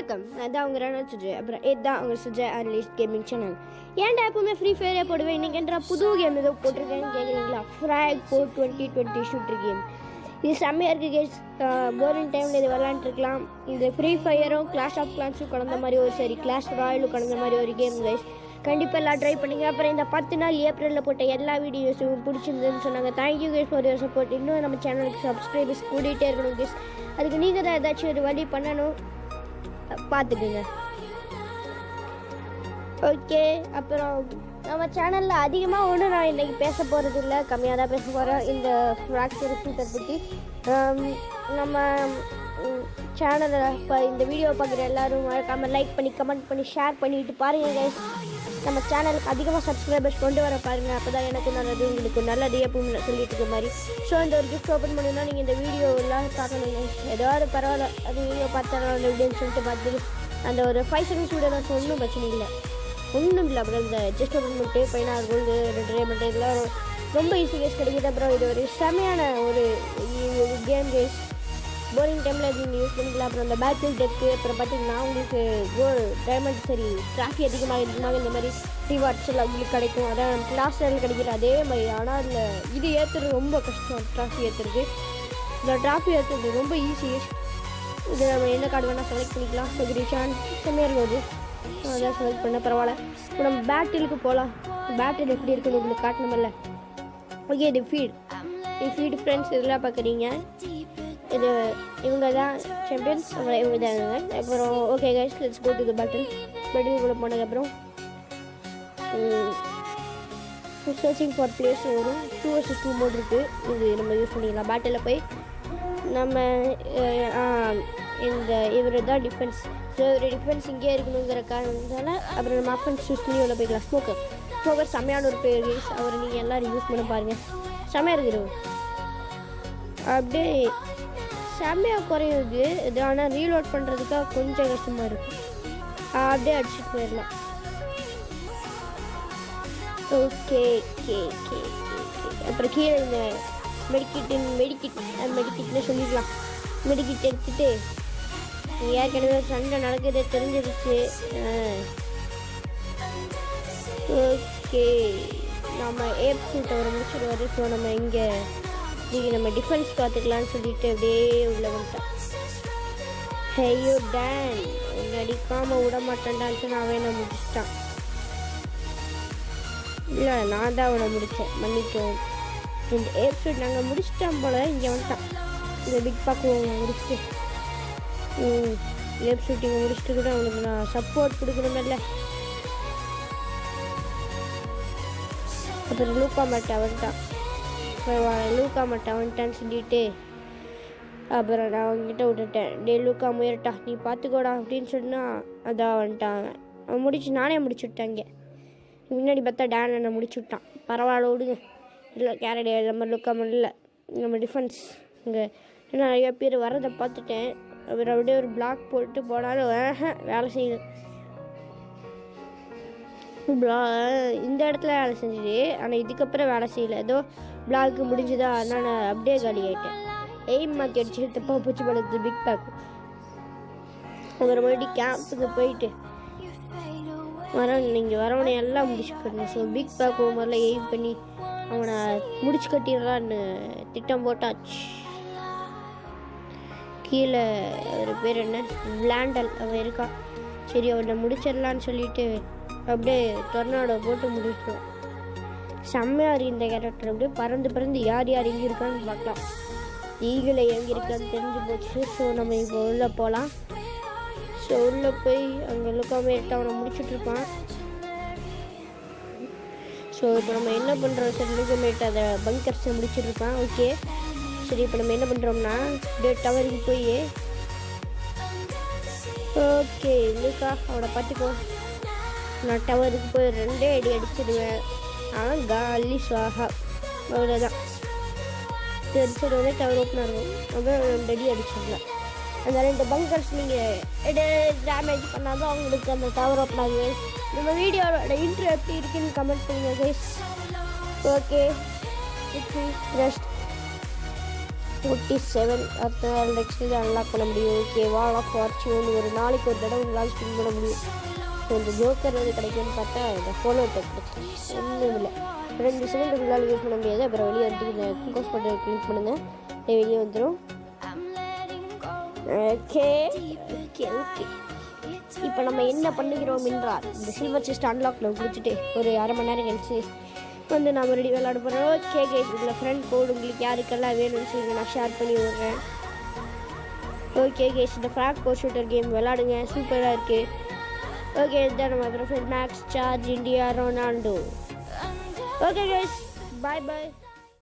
வணக்கம் நான் தான் அவங்க ரணா சுஜய் அப்புறம் இதுதான் அவங்க சுஜய் அன்லிஸ்ட் கேமிங் சேனல் ஏன்டா எப்பவுமே ஃப்ரீ ஃபயரே போடுவேன் இன்னைக்கு என்ற புது கேம் ஏதோ போட்டிருக்கேன்னு கேட்குறீங்களா frag four twenty twenty shooter game இது செம்மையாக இருக்குது கேஸ் போரிங் டைமில் இது விளாண்டுருக்கலாம் இந்த ஃப்ரீ ஃபயரும் கிளாஷ் ஆஃப் கிளான்ஸும் கலந்த மாதிரி ஒரு சரி கிளாஷ் ராயலும் கலந்த மாதிரி ஒரு கேம் கைஸ் கண்டிப்பாக எல்லாம் ட்ரை பண்ணுங்க அப்புறம் இந்த பத்து நாள் ஏப்ரலில் போட்ட எல்லா வீடியோஸும் பிடிச்சிருந்ததுன்னு சொன்னாங்க thank you guys for your support இன்னும் நம்ம சேனலுக்கு சப்ஸ்கிரைபர்ஸ் கூட்டிகிட்டே இருக்கணும் கேஸ் அதுக்கு நீங்கள் தான் ஏதாச்சும் ஒரு வழி பண்ணணும் பார்த்துக்குங்க ஓகே அப்புறம் நம்ம சேனலில் அதிகமாக ஒன்றும் நான் இன்றைக்கி பேச போகிறது இல்லை கம்மியாக தான் பேச போகிறேன் இந்த ஃப்ராக்சர் ஷூட்டர் பற்றி ஆம், நம்ம சேனலை இப்போ இந்த வீடியோ பார்க்குற எல்லாரும் மறக்காமல் லைக் பண்ணி கமெண்ட் பண்ணி ஷேர் பண்ணிட்டு பாருங்கள் கைஸ் நம்ம சேனலுக்கு அதிகமாக சப்ஸ்கிரைபர்ஸ் கொண்டு வர பாருங்கள் அப்போ தான் எனக்கு நல்லது உங்களுக்கு நல்லது எப்பவும் சொல்லிட்டு இருக்க மாதிரி ஸோ இந்த ஒரு கிஃப்ட் ஓப்பன் பண்ணணும்னா நீங்கள் இந்த வீடியோ எல்லாம் பார்க்கணும் guys. ஏதாவது பரவாயில்ல அது வீடியோ பார்த்தாலும் அந்த வீடியோன்னு சொல்லிட்டு பார்த்துட்டு அந்த ஒரு ஃபைவ் செகண்ட்ஸ் வீடியோ தான் ஒன்றும் பிரச்சனை இல்லை ஒன்றும் இல்லை அப்புறம் இந்த ஜஸ்ட் ஓப்பன் பண்ணிட்டு பதினாறு கோல்டு ரெண்டு ரேமெண்ட் இதெல்லாம் ரொம்ப ஈஸி கேஸ் கிடைக்குது அப்புறம் இது ஒரு செமையான ஒரு கேம் கேஸ் போரிங் டைமில் இது நீங்கள் யூஸ் பண்ணிக்கலாம் அப்புறம் அந்த பேட்டில் டெக்கு அப்புறம் பார்த்தீங்கன்னா உங்களுக்கு கோல் டைமண்ட் சரி டிராஃபி அதிகமாக அதிகமாக இந்த மாதிரி ரிவார்ட்ஸ் எல்லாம் உங்களுக்கு கிடைக்கும் அதான் கிளாஸ் லெவல் கிடைக்கிற அதே மாதிரி ஆனால் அதில் இது ஏற்றுறது ரொம்ப கஷ்டம் டிராஃபி ஏற்றுறது இந்த டிராஃபி ஏற்றுறது ரொம்ப ஈஸி இது நம்ம எந்த கார்டு வேணால் செலக்ட் பண்ணிக்கலாம் செக்ரிஷான் செம்மையாக இருக்கும் அது அதான் செலக்ட் பண்ண பரவாயில்ல இப்போ நம்ம பேட்டிலுக்கு போகலாம் பேட்டில் எப்படி இருக்குன்னு உங்களுக்கு காட்டணுமில்ல ஓகே இது ஃபீட் இது ஃபீட் ஃப்ரெண்ட்ஸ் இதெல்லாம் பார்க்குறீங்க இது இவங்க தான் சாம்பியன்ஸ் அப்புறம் இவங்க தான் இவங்க அப்புறம் okay guys let's go to the battle பேட்டிலுக்குள்ளே போனதுக்கப்புறம் சர்ச்சிங் ஃபார் பிளேஸ் வரும் டூ வர்சஸ் டூ மோட் இருக்குது இது நம்ம யூஸ் பண்ணிக்கலாம் பேட்டில் போய் நம்ம அஹ், ஆ, இந்த இவர் தான் டிஃபென்ஸ் ஸோ இவர் டிஃபென்ஸ் இங்கே இருக்கணுங்கிற காரணத்தால் அப்புறம் நம்ம அப்பன் சூஸ் பண்ணி உள்ள போய்க்கலாம் ஸ்மோக்கர் ஸ்மோக்கர் செம்மையான ஒரு பேர் guys. அவரை நீங்கள் எல்லோரும் யூஸ் பண்ண பாருங்கள் செம்மையாக இருக்குது இவர். அப்படியே செம்மையாக குறையுது இது ஆனால் ரீலோட் பண்ணுறதுக்காக கொஞ்சம் கஷ்டமாக இருக்கும் அப்படியே அடிச்சுட்டு போயிடலாம் ஓகே கே கே அப்புறம் கீழே இந்த மெடிக்கிட்டின் மெடிக்கிட் மெடிக்கிட்னு சொல்லிடலாம் மெடிக்கிட் எடுத்துட்டு ஏற்கனவே சண்டை நடக்குது தெரிஞ்சிருச்சு ஓகே நம்ம ஏப் சூட் அவர் முடிச்சிடுவார் ஸோ நம்ம இங்கே நீங்கள் நம்ம டிஃபென்ஸ் பார்த்துக்கலான்னு சொல்லிட்டு அப்படியே உள்ள வந்துட்டோம் ஹெய்யோ டேன் உன்னை அடிக்காமல் விட மாட்டேன்டான்னு சொல்லி அவன் என்ன முடிச்சிட்டான் இல்லை நான் தான் அவனை முடித்தேன் மன்னிக்கும் இந்த எபிசோட் நாங்கள் முடிச்சிட்டோம் போல இங்கே வந்துட்டான் இந்த பிக் பாக்கு முடிச்சுட்டு ம் எபிசோட் இங்கே முடிச்சுட்டு கூட அவனுக்கு நான் சப்போர்ட் கொடுக்கணுமில்ல அப்புறம் லூக்கா மாட்டை வந்துட்டான் பரவாயில்ல லூக்கா மாட்டை வந்துட்டான்னு சொல்லிட்டு அப்புறம் நான் அவன்கிட்ட விட்டுட்டேன் டே லூக்கா முயறட்டா நீ பார்த்துக்கோடா அப்படின்னு சொன்னால் அதான் வந்துட்டான் அவன் முடிச்சு நானே முடிச்சு விட்டேன் இங்கே முன்னாடி பார்த்தா டேன் என்ன முடிச்சு விட்டான் பரவாயில்ல விடுங்க இல்லை கேரடி நம்ம லுக்கா இல்லை நம்ம டிஃபென்ஸ் இங்கே ஏன்னா நிறைய பேர் வரதை பார்த்துட்டேன் அவர் அப்படியே ஒரு பிளாக் போட்டு போனாலும் ஆஹா, வேலை செய்யுது பிளா இந்த இடத்துல வேலை செஞ்சுது ஆனால் இதுக்கப்புறம் வேலை செய்யலை ஏதோ பிளாக்கு முடிஞ்சுதா அதனால் நான் அப்படியே காலி ஆகிட்டேன் எய்ம் மாற்றி அடிச்சு தப்பா பூச்சி படுத்து பிக் பேக் அப்புறம் மறுபடியும் கேம்புக்கு போயிட்டு வர நீங்கள் வரவனை எல்லாம் முடிச்சு கட்டணும் ஸோ பிக் பேக் ஓவரில் எய்ம் பண்ணி அவனை முடிச்சு கட்டிடலான்னு திட்டம் போட்டாச்சு கீழே ஒரு பேர் என்ன விளாண்டல் அவன் இருக்கான் சரி அவனை முடிச்சிடலான்னு சொல்லிட்டு அப்படியே டொர்னாடோ போட்டு முடிச்சிடுவான் செம்மையாக இருக்கு இந்த கேரக்டர் அப்படியே பறந்து பறந்து யார் யார் எங்கே இருக்கான்னு பார்க்கலாம் ஈகிளை எங்கே இருக்கான்னு தெரிஞ்சு போச்சு ஸோ நம்ம இப்போ உள்ளே போகலாம் ஸோ உள்ளே போய் அங்கே லுக்காம எடுத்து அவனை முடிச்சுட்டு இருப்பான் ஸோ இப்போ நம்ம என்ன பண்ணுறோம் சரி லுக்கமேட் அதை பங்கர்ஸை முடிச்சுட்டு இருப்பான் ஓகே சரி இப்போ நம்ம என்ன பண்ணுறோம்னா அப்படியே டவருக்கு போய் ஓகே லுக்கா அவனை பார்த்துக்கோ நான் டவருக்கு போய் ரெண்டே அடி அடிச்சிடுவேன் அவன் காலி சுவாகா அவ்வளோதான் அடிச்சது வந்து டவர் ஓப்பனாக இருக்கும் அப்புறம் ரெண்டு அடி அடிச்சிடலாம் அந்த ரெண்டு பங்கர்ஸ் நீங்கள் எடு டேமேஜ் பண்ணாதான் அவங்களுக்கு அந்த டவர் ஓப்பன் ஆகுது நம்ம வீடியோவோட இன்ட்ரோ எப்படி இருக்குன்னு கமெண்ட் பண்ணுங்க guys okay it's rest forty seven அடுத்த நாள் நெக்ஸ்ட் இது அன்லாக் பண்ண முடியும் ஓகே வால் ஆஃப் ஃபார்ச்சூன் ஒரு நாளைக்கு ஒரு தடவை உங்களால் ஸ்பின் பண்ண முடியும் ஸோ இந்த ஜோக்கர் வந்து கிடைக்கும்னு பார்த்தா இந்த ஃபோலோ கிடைச்சு ஒன்றும் இல்லை ரெண்டு செகண்ட் உங்களால் யூஸ் பண்ண முடியாது அப்புறம் வெளியே வந்துட்டு இந்த குக்கோஸ் பட்டன் கிளிக் பண்ணுங்கள் வெளியே வந்துடும் ஓகே ஓகே ஓகே இப்போ நம்ம என்ன பண்ணுகிறோம் என்றால் இந்த சில்வர் செஸ்ட் அன்லாக்ல குளிச்சுட்டு ஒரு அரை மணி நேரம் கழிச்சு வந்து நான் மறுபடியும் விளையாட போகிறேன் ஓகே கேஸ் இதில் ஃப்ரெண்ட் கோடு உங்களுக்கு யாருக்கெல்லாம் வேணும்னு சொல்லி நான் ஷேர் பண்ணி விட்றேன் ஓகே கேஸ் இந்த ஃப்ராக் கோ ஷூட்டர் கேம் விளாடுங்க சூப்பராக இருக்குது ஓகே இதான் நம்ம அப்புறம் max charge India Ronaldo okay guys bye பாய்